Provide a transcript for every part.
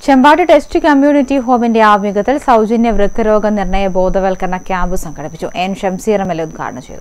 Chembad test community ഹോമിന്റെ ആഭിമുഖ്യത്തിൽ സൗജന്യ വൃക്കരോഗ നിർണയ ബോധവൽക്കരണ ക്യാമ്പ് സംഘടിപ്പിച്ചു N Shamseer M L A ഉദ്ഘാടനം ചെയ്തു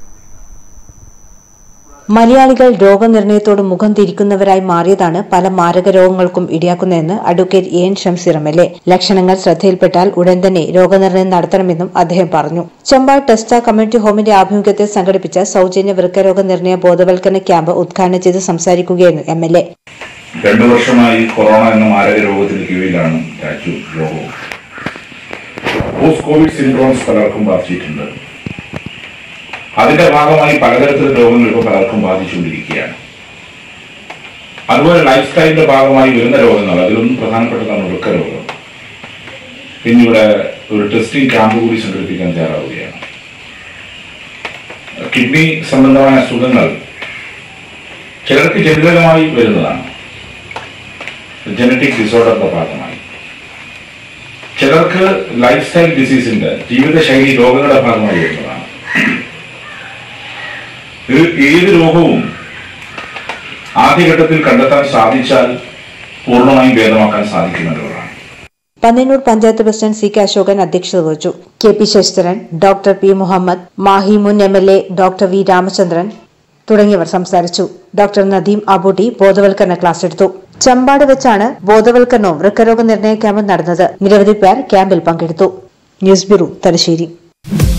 മലയാളികൾ രോഗനിർണയത്തോട് മുഖം തിരിക്കുന്നവരായി മാറിയതാണ് പല മാരക രോഗങ്ങൾക്കും ഇടയാക്കുന്നതെന്ന് advocate A N Shamseer M L A ലക്ഷണങ്ങൾ ശ്രദ്ധയിൽപ്പെട്ടാൽ ഉടൻ തന്നെ രോഗനിർണയം നടത്തണമെന്നും അദ്ദേഹം പറഞ്ഞു ചെമ്പാട് ടെസ്റ്റ കമ്മ്യൂണിറ്റി ഹോമിന്റെ ആഭിമുഖ്യത്തിൽ സംഘടിപ്പിച്ച സൗജന്യ വൃക്കരോഗ നിർണയ ബോധവൽക്കരണ ക്യാമ്പ് ഉദ്ഘാടനം ചെയ്ത് സംസാരിക്കുകയായിരുന്നു എം എൽ എ രണ്ടു വർഷമായി കൊറോണ എന്ന മാരക രോഗത്തിന് കീഴിലാണ് രാജ്യു രോഗവും പോസ്റ്റ് കോവിഡ് സിൻഡ്രോംസ് പലർക്കും ബാധിച്ചിട്ടുണ്ട് അതിന്റെ ഭാഗമായി പലതരത്തിലുള്ള രോഗങ്ങൾ ഇപ്പോൾ പലർക്കും ബാധിച്ചുകൊണ്ടിരിക്കുകയാണ് അതുപോലെ ലൈഫ് സ്റ്റൈലിന്റെ ഭാഗമായി വരുന്ന രോഗങ്ങൾ അതിലൊന്നും പ്രധാനപ്പെട്ടതാണ് വൃക്കരോഗം പിന്നെ ഇവിടെ ഒരു ടെസ്റ്റിംഗ് ക്യാമ്പ് കൂടി സംഘടിപ്പിക്കാൻ തയ്യാറാവുകയാണ് കിഡ്നി സംബന്ധമായ അസുഖങ്ങൾ ചിലർക്ക് ജനിതകമായി വരുന്നതാണ് ജനറ്റിക് ഡിസോർഡറിന്റെ ഭാഗമായി ചിലർക്ക് ലൈഫ് സ്റ്റൈൽ ഡിസീസിന്റെ ജീവിതശൈലി രോഗങ്ങളുടെ ഭാഗമായി വരുന്നതാണ് ഇത് ഏത് രോഗവും ആദ്യഘട്ടത്തിൽ കണ്ടെത്താൻ സാധിച്ചാൽ പൂർണ്ണമായും ഭേദമാക്കാൻ സാധിക്കുമെന്നുള്ളതാണ് Pannannur panchayat president C K Ashokan അധ്യക്ഷത വഹിച്ചു K P Sasidharan doctor P Muhammad Mahe മുൻ M L A doctor V Ramachandran തുടങ്ങിയവർ സംസാരിച്ചു ഡോക്ടർ നദീം അബൂട്ടി ബോധവൽക്കരണ ക്ലാസ് എടുത്തു ചമ്പാട് വെച്ചാണ് ബോധവൽക്കരണവും വൃക്കരോഗ നിർണയ ക്യാമ്പും നടന്നത് നിരവധി പേർ ക്യാമ്പിൽ പങ്കെടുത്തു ന്യൂസ് ബ്യൂറോ തലശ്ശേരി